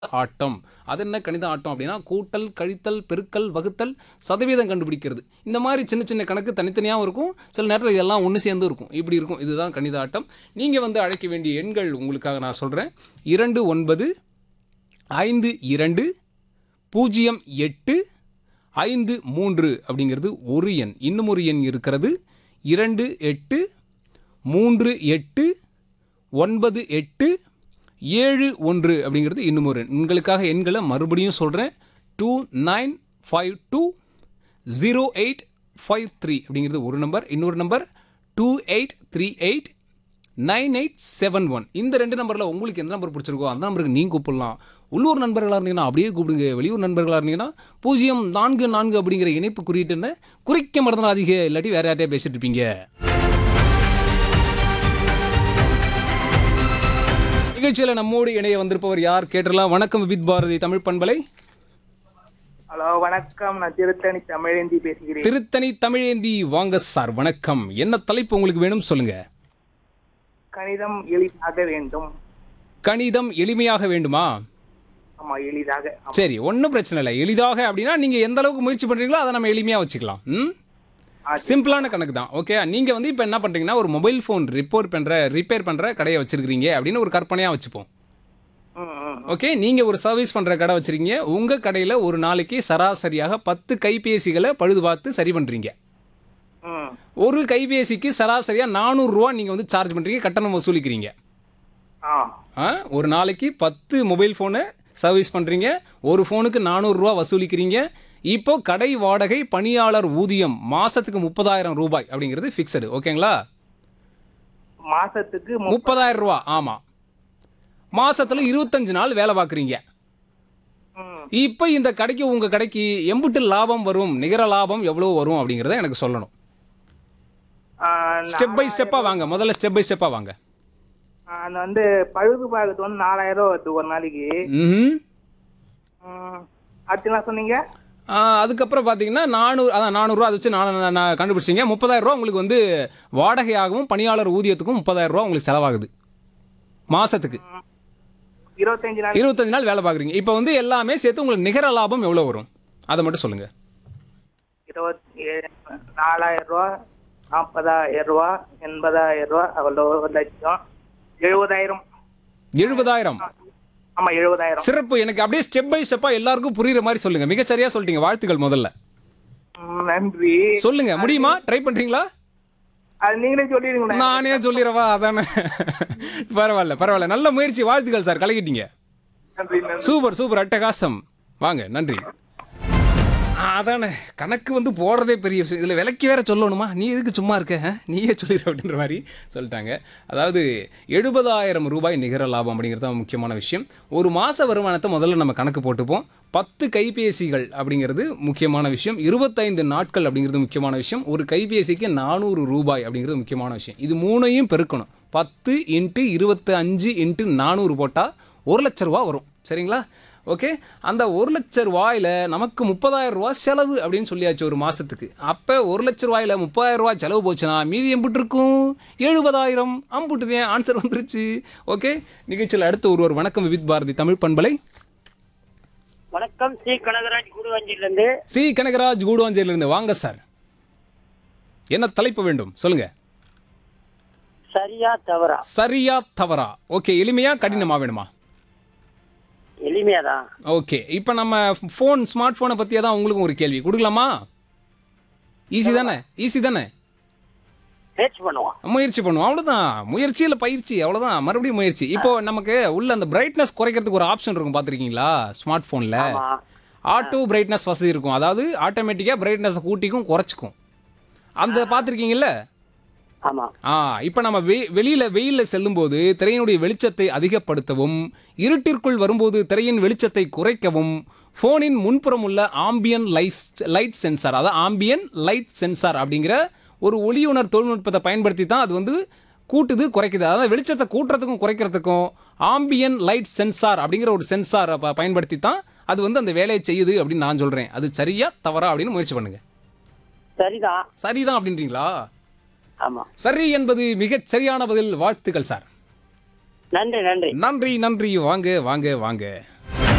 ஆட்டம் அது என்ன கணித ஆட்டம் அப்படின்னா கூட்டல் கழித்தல் பெருக்கல் வகுத்தல் சதவீதம் கண்டுபிடிக்கிறது இந்த மாதிரி சின்ன சின்ன கணக்கு தனித்தனியாகவும் இருக்கும் சில நேரத்தில் இதெல்லாம் ஒன்று சேர்ந்து இருக்கும் இப்படி இருக்கும் இதுதான் கணித ஆட்டம் நீங்கள் வந்து அழைக்க வேண்டிய எண்கள் உங்களுக்காக நான் சொல்கிறேன் இரண்டு ஒன்பது ஐந்து இரண்டு பூஜ்ஜியம் எட்டு ஐந்து மூன்று அப்படிங்கிறது ஒரு எண் இன்னும் ஒரு எண் இருக்கிறது இரண்டு எட்டு மூன்று எட்டு ஒன்பது எட்டு ஏழு ஒன்று அப்படிங்கிறது இன்னும் ஒரு எண் உங்களுக்காக எண்களை மறுபடியும் சொல்கிறேன் two nine five two zero eight five three அப்படிங்கிறது ஒரு நம்பர் இன்னொரு number two eight three eight nine eight seven one இந்த ரெண்டு நம்பரில் உங்களுக்கு எந்த நம்பர் பிடிச்சிருக்கோ அந்த நம்பருக்கு நீங்கள் கூப்பிடலாம் உள்ளூர் நண்பர்களாக இருந்தீங்கன்னா அப்படியே கூப்பிடுங்க வெளியூர் நண்பர்களாக இருந்தீங்கன்னா பூஜ்ஜியம் நான்கு நான்கு அப்படிங்கிற இணைப்பு குறியீட்டுன்னு குறிக்க மறந்துடாதீங்க இல்லாட்டி வேற யார்ட்டையா பேசிட்டு இருப்பீங்க நிகழ்ச்சியில் நம்மோடு இணைய வந்திருப்பவர் யார் கேட்டலாம் வணக்கம் வித் பாரதி தமிழ் பண்பலை ஹலோ வணக்கம் நான் திருத்தணி தமிழேந்தி பேசுகிறேன் திருத்தணி தமிழேந்தி வாங்க சார் வணக்கம் என்ன தலைப்பு உங்களுக்கு வேணும் சொல்லுங்க கணிதம் எளிதாக வேண்டும் கணிதம் எளிமையாக வேண்டுமா ஆமா எளிதாக ஆமா. சரி ஒன்றும் பிரச்சனை இல்லை எளிதாக அப்படின்னா நீங்கள் எந்த அளவுக்கு முயற்சி பண்ணுறீங்களோ அதை நம்ம எளிமையாக வச்சுக்கலாம் ம் ஆ, சிம்பிளான கணக்கு தான் ஓகே நீங்கள் வந்து இப்போ என்ன பண்ணுறீங்கன்னா ஒரு மொபைல் ஃபோன் ரிப்பேர் பண்ணுற ரிப்பேர் பண்ணுற கடையை வச்சிருக்கிறீங்க அப்படின்னு ஒரு கற்பனையாக வச்சுப்போம் ம், ம். ஓகே நீங்கள் ஒரு சர்வீஸ் பண்ணுற கடை வச்சிருக்கீங்க உங்கள் கடையில் ஒரு நாளைக்கு சராசரியாக பத்து கைபேசிகளை பழுது பார்த்து சரி பண்ணுறீங்க ம். ஒரு கைபேசிக்கு சராசரியாக நானூறுரூவா நீங்கள் வந்து சார்ஜ் பண்ணுறீங்க கட்டணம் வசூலிக்கிறீங்க ஆ ஆ, ஒரு நாளைக்கு பத்து மொபைல் ஃபோனை சர்வீஸ் பண்ணுறீங்க ஒரு ஃபோனுக்கு நானூறுரூவா வசூலிக்கிறீங்க இப்போ கடை வாடகை பணியாளர் ஊதியம் மாதத்துக்கு முப்பதாயிரம் ரூபாய் அப்படிங்கிறது ஃபிக்ஸடு ஓகேங்களா மாசத்துக்கு மு- முப்பதாயிரம் ரூபா ஆமாம் மாசத்துல இருபத்தஞ்சு நாள் வேலை பார்க்குறீங்க ம். இப்போ இந்த கடைக்கு உங்கள் கடைக்கு எம்புட்டு லாபம் வரும் நிகர லாபம் எவ்வளோ வரும் அப்படிங்கிறத எனக்கு சொல்லணும் ஆ, ஸ்டெப் பை ஸ்டெப்பாக வாங்க முதல்ல ஸ்டெப் பை ஸ்டெப்பாக வாங்க ஆ, அந்த வந்து பழுது பார்க்கறது வந்து நாலாயிரம் ரூபா வருது ஒரு நாளைக்கு ம் ம். அடுத்து என்ன சொன்னீங்க ஆ, அதுக்கப்புறம் பார்த்தீங்கன்னா நானூறு அதான் நானூறுரூவா அதை வச்சு நான் நான் நான் கண்டுபிடிச்சிங்க முப்பதாயிரம் ரூபா உங்களுக்கு வந்து வாடகையாகவும் பணியாளர் ஊதியத்துக்கும் முப்பதாயிரம் ரூபா உங்களுக்கு செலவாகுது மாசத்துக்கு இருபத்தஞ்சு நாள் இருபத்தஞ்சு நாள் வேலை பார்க்குறீங்க இப்போ வந்து எல்லாமே சேர்த்து உங்களுக்கு நிகர லாபம் எவ்வளோ வரும் அதை மட்டும் சொல்லுங்க இருபத்தி ஏழு நாலாயிரம் ரூபா நாற்பதாயிரம் ரூபா எண்பதாயிரம் ரூபா அவ்வளோ ஒரு லட்சம் எழுபதாயிரம் எழுபதாயிரம் ஆமா எழுபதாயிரம் சிறப்பு எனக்கு அப்படியே ஸ்டெப் பை ஸ்டெப்பாக எல்லாருக்கும் புரியுற மாதிரி சொல்லுங்க மிகச்சரியா சொல்லிட்டீங்க வாழ்த்துக்கள் முதல்ல ம், நன்றி சொல்லுங்க முடியுமா ட்ரை பண்றீங்களா அது நீங்களே சொல்லிடுங்க நானே சொல்லிடுறவா அதானே பரவாயில்ல பரவாயில்ல நல்ல முயற்சி வாழ்த்துக்கள் சார் கலக்கிட்டீங்க நன்றி நன்றி சூப்பர் சூப்பர் அட்டகாசம் வாங்க நன்றி ஆ, அதானே கணக்கு வந்து போடுறதே பெரிய விஷயம் இதில் விலைக்கு வேற சொல்லணுமா நீ எதுக்கு சும்மா இருக்க ஆ? நீயே சொல்லிடு அப்படின்ற மாதிரி சொல்லிட்டாங்க அதாவது எழுபதாயிரம் ரூபாய் நிகர லாபம் அப்படிங்கிறது தான் முக்கியமான விஷயம் ஒரு மாத வருமானத்தை முதல்ல நம்ம கணக்கு போட்டுப்போம் பத்து கைபேசிகள் அப்படிங்கிறது முக்கியமான விஷயம் இருபத்தைந்து நாட்கள் அப்படிங்கிறது முக்கியமான விஷயம் ஒரு கைபேசிக்கு நானூறு ரூபாய் அப்படிங்கிறது முக்கியமான விஷயம் இது மூணையும் பெருக்கணும் பத்து இன்ட்டு இருபத்தி அஞ்சு இன்ட்டு நானூறு போட்டால் ஒரு லட்ச ரூபா வரும் சரிங்களா ஓகே அந்த ஒரு லட்ச ரூபாயில் நமக்கு முப்பதாயிரம் ரூபா செலவு அப்படின்னு சொல்லியாச்சு ஒரு மாதத்துக்கு அப்போ ஒரு லட்ச ரூபாயில் முப்பதாயிரம் ரூபாய் செலவு போச்சுன்னா மீதி எம்பிட்டு இருக்கும் எழுபதாயிரம் அம்புட்டுதேன் ஆன்சர் வந்துருச்சு ஓகே நிகழ்ச்சியில் அடுத்து ஒருவர் வணக்கம் வித் பாரதி தமிழ் பண்பலை வணக்கம் சி கனகராஜ் குருவஞ்சில இருந்து சி கனகராஜ் கூடுவாஞ்சேரியிலிருந்து வாங்க சார் என்ன தலைப்பு வேண்டும் சொல்லுங்க சரியா தவறா சரியா தவறா ஓகே எளிமையா கடினமா வேணுமா எளிமையாதான் ஓகே இப்போ நம்ம ஃபோன் ஸ்மார்ட் ஃபோனை பற்றியே தான் உங்களுக்கும் ஒரு கேள்வி கொடுக்கலாமா ஈஸி தானே ஈஸி தானே பேச்சு பண்ணுவோம் முயற்சி பண்ணுவோம் அவ்வளோதான் முயற்சி இல்லை பயிற்சி அவ்வளோதான் மறுபடியும் முயற்சி இப்போ நமக்கு உள்ள அந்த பிரைட்னஸ் குறைக்கிறதுக்கு ஒரு ஆப்ஷன் இருக்கும் பார்த்துருக்கீங்களா ஸ்மார்ட் ஃபோனில் ஆமா ஆட்டோ பிரைட்னஸ் வசதி இருக்கும் அதாவது ஆட்டோமேட்டிக்காக பிரைட்னஸை கூட்டிக்கும் குறைச்சிக்கும் அந்த பார்த்துருக்கீங்கல்ல ஆமா ஆ இப்போ நம்ம வெ வெளியில் வெயிலில் செல்லும்போது திரையினுடைய வெளிச்சத்தை அதிகப்படுத்தவும் இருட்டிற்குள் வரும்போது திரையின் வெளிச்சத்தை குறைக்கவும் ஃபோனின் முன்புறம் உள்ள ஆம்பியன் லைட் லைட் சென்சார் அதாவது ஆம்பியன் லைட் சென்சார் அப்படிங்கிற ஒரு ஒளியுணர் தொழில்நுட்பத்தை பயன்படுத்தி தான் அது வந்து கூட்டுது குறைக்குது அதாவது வெளிச்சத்தை கூட்டுறதுக்கும் குறைக்கிறதுக்கும் ஆம்பியன் லைட் சென்சார் அப்படிங்கிற ஒரு சென்சாரை ப பயன்படுத்தி தான் அது வந்து அந்த வேலையை செய்யுது அப்படின்னு நான் சொல்கிறேன் அது சரியா தவறா அப்படின்னு முயற்சி பண்ணுங்க சரிதான் சரிதான் அப்படின்றீங்களா ஆமா சரி என்பது மிகச் சரியான பதில் வாழ்த்துக்கள் சார் நன்றி நன்றி நன்றி நன்றி வாங்க வாங்க வாங்க